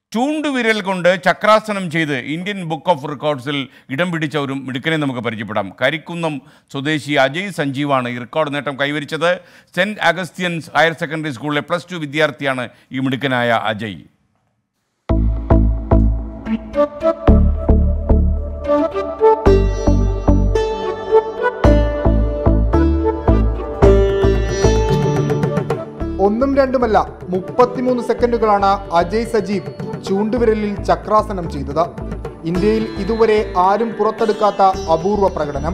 ചൂണ്ടുവിരൽ കൊണ്ട് ചക്രാസനം ചെയ്ത് Indian book of റെക്കോർഡ്സിൽ ഇടം പിടിച്ച ഒരു മിടുക്കനെ നമുക്ക് പരിചയപ്പെടാം കരിക്കുന്നം സ്വദേശി അജയ് സഞ്ജീവാണ് ഈ റെക്കോർഡ് നേട്ടം കൈവരിച്ചത് സെൻറ്റ് അഗസ്ത്യൻസ് ഹയർ സെക്കൻഡറി സ്കൂളിലെ പ്ലസ് ടു വിദ്യാർത്ഥിയാണ് ഈ മിടുക്കനായ അജയ് ഒന്നും രണ്ടുമല്ല മുപ്പത്തിമൂന്ന് സെക്കൻഡുകളാണ് അജയ് സജീവ് ചൂണ്ടുവിരലിൽ ചക്രാസനം ചെയ്തത് ഇന്ത്യയിൽ ഇതുവരെ ആരും പുറത്തെടുക്കാത്ത അപൂർവ പ്രകടനം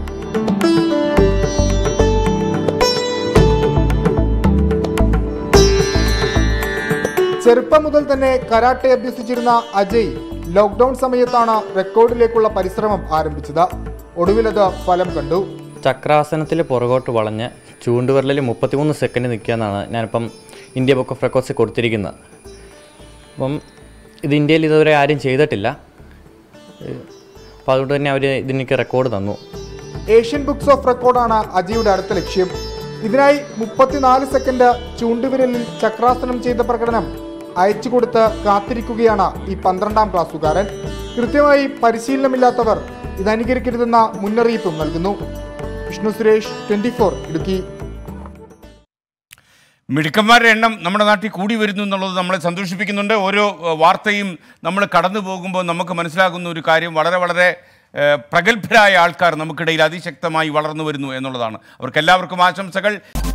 ചെറുപ്പം മുതൽ തന്നെ കരാട്ടെ അഭ്യസിച്ചിരുന്ന അജയ് ലോക്ക്ഡൌൺ സമയത്താണ് റെക്കോർഡിലേക്കുള്ള പരിശ്രമം ആരംഭിച്ചത് ഒടുവിലത് ഫലം കണ്ടു ചക്രാസനത്തിൽ പുറകോട്ട് വളഞ്ഞ് ചൂണ്ടുവിരലിൽ മുപ്പത്തിമൂന്ന് സെക്കൻഡ് നിൽക്കുക എന്നാണ് ഞാനിപ്പം ഇന്ത്യ ബുക്ക് ഓഫ് റെക്കോർഡ്സിൽ കൊടുത്തിരിക്കുന്നത് അപ്പം ഇത് ഇന്ത്യയിൽ ഇതുവരെ ആരും ചെയ്തിട്ടില്ല അപ്പോൾ അതുകൊണ്ട് തന്നെ അവർ ഇതിനെനിക്ക് റെക്കോർഡ് തന്നു ഏഷ്യൻ ബുക്സ് ഓഫ് റെക്കോർഡാണ് അജയുടെ അടുത്ത ലക്ഷ്യം ഇതിനായി മുപ്പത്തിനാല് സെക്കൻഡ് ചൂണ്ടുവിരലിൽ ചക്രാസനം ചെയ്ത പ്രകടനം അയച്ചു കൊടുത്ത് കാത്തിരിക്കുകയാണ് ഈ പന്ത്രണ്ടാം ക്ലാസ്സുകാരൻ കൃത്യമായി പരിശീലനമില്ലാത്തവർ ഇത് അനുകരിക്കരുതെന്ന മുന്നറിയിപ്പും നൽകുന്നു വിഷ്ണു സുരേഷ് ട്വന്റി ഇടുക്കി മിടുക്കന്മാരുടെ എണ്ണം നമ്മുടെ നാട്ടിൽ കൂടി വരുന്നു എന്നുള്ളത് നമ്മളെ സന്തോഷിപ്പിക്കുന്നുണ്ട് ഓരോ ഏഹ്, വാർത്തയും നമ്മൾ കടന്നു പോകുമ്പോൾ നമുക്ക് മനസ്സിലാകുന്ന ഒരു കാര്യം വളരെ വളരെ ഏഹ്, പ്രഗത്ഭരായ ആൾക്കാർ നമുക്കിടയിൽ അതിശക്തമായി വളർന്നു വരുന്നു എന്നുള്ളതാണ് അവർക്കെല്ലാവർക്കും ആശംസകൾ